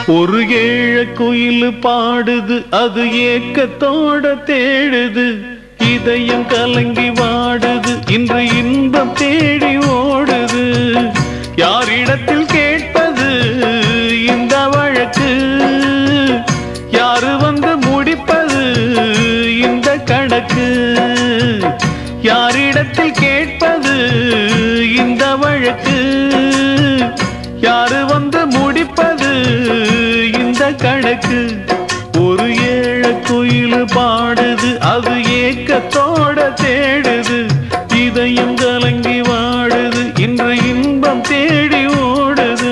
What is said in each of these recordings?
ஒரு ஏழ குயில் பாடுது அது ஏக்கத்தோட தேடுது இதயம் கலங்கி வாடுது இன்று இன்பம் தேடி ஓடுது யாரிடத்தில் கேட்பது இந்த வழக்கு யாரு வந்து முடிப்பது இந்த கணக்கு யாரிடத்தில் கேட்பது இந்த வழக்கு யாரு வந்து முடிப்பது இந்த கணக்கு ஒரு ஏழ குயில் பாடுது அது ஏக்கத்தோட தேடுது இதயம் கலங்கி வாடுது இன்று இன்பம் தேடி ஓடுது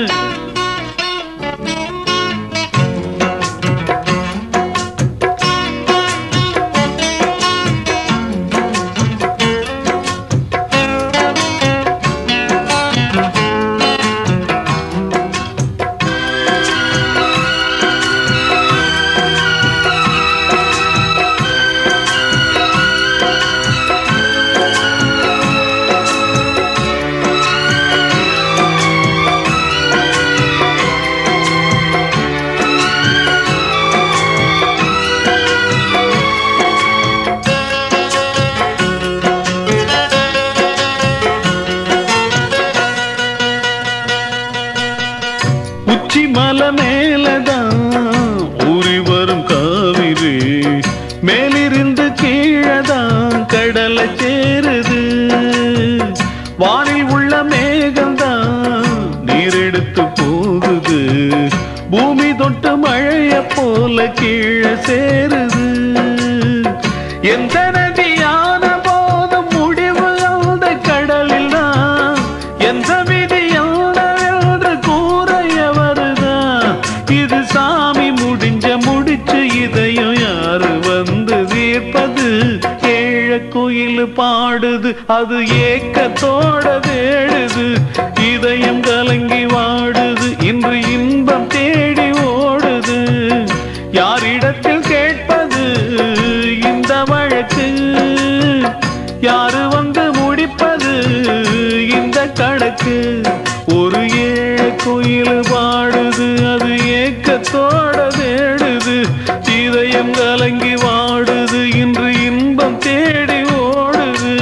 உச்சி மலை மேலதான் ஊறி வரும் காவிரி மேலிருந்து கீழதான் கடலை சேருது வானில் உள்ள மேகம்தான் நீரெடுத்து போகுது பூமி தொட்டு மழைய போல கீழே சேருது எந்த நதியான போதும் முடிவு அந்த கடலில் தான் எந்த விதியான என்று கூறைய வருதான் இது சாமி முடிஞ்ச முடிச்சு இதையும் யாரு வந்து தீர்ப்பது ஏழ குயில் பாடுது அது ஏக்கத்தோட தேடுது இதயம் கலங்கி வாடுது இன்று இன்பம் தேடி ஓடுது யாரிடத்தில் கேட்பது இந்த வழக்கு யாரு வந்து முடிப்பது இந்த கணக்கு ஒரு ஏழ குயில் பாடுது அது ஏக்கத்தோட தேடுது இதயம் கலங்கி வாடுது இன்று இன்பம் தேடி ஓடுது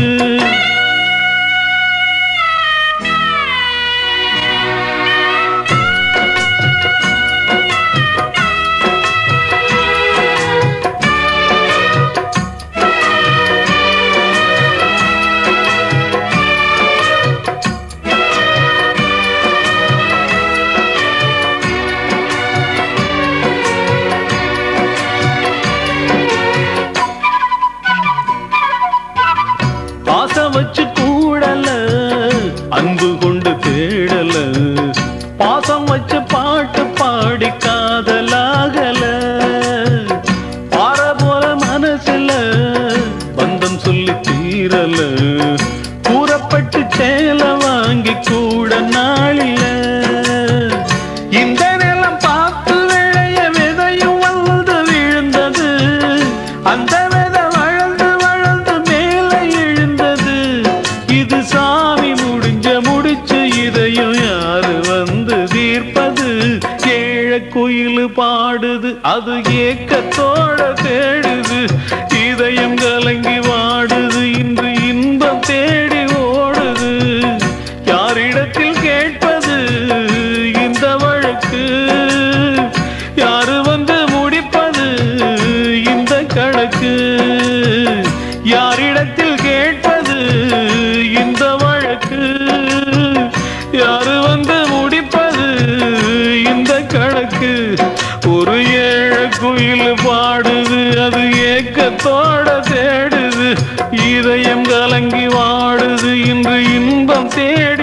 பாசம் வச்சு கூடல அன்பு கொண்டு தேடல பாசம் வச்சு பாட்டு பாடி காதலாகல பாற போல மனசுல பந்தம் சொல்லி தீரல கூறப்பட்டு சேல வாங்கி கூட நாளில இந்த நிலம் பார்த்து விளைய விதையும் வந்து விழுந்தது அந்த விதை வளர்ந்து வளர்ந்து மேலே எழுந்தது இது சாமி முடிஞ்ச முடிச்சு இதையும் யாரு வந்து தீர்ப்பது ஏழ குயில் பாடுது அது ஏக்கத்தோட தேடுது இதயம் கலங்கி வாடுது இன்று இன்பம் தேடி ஓடுது யாரிடத்தில் கேட்பது இந்த வழக்கு யாரு வந்து முடிப்பது இந்த கணக்கு யாரிடத்தில் கேட்பது இந்த வழக்கு யாரு வந்து முடிப்பது இந்த கணக்கு ஒரு ஏழ குயில் பாடுது அது ஏக்கத்தோட தேடுது இதயம் கலங்கி வாடுது இன்று இன்பம் தேடி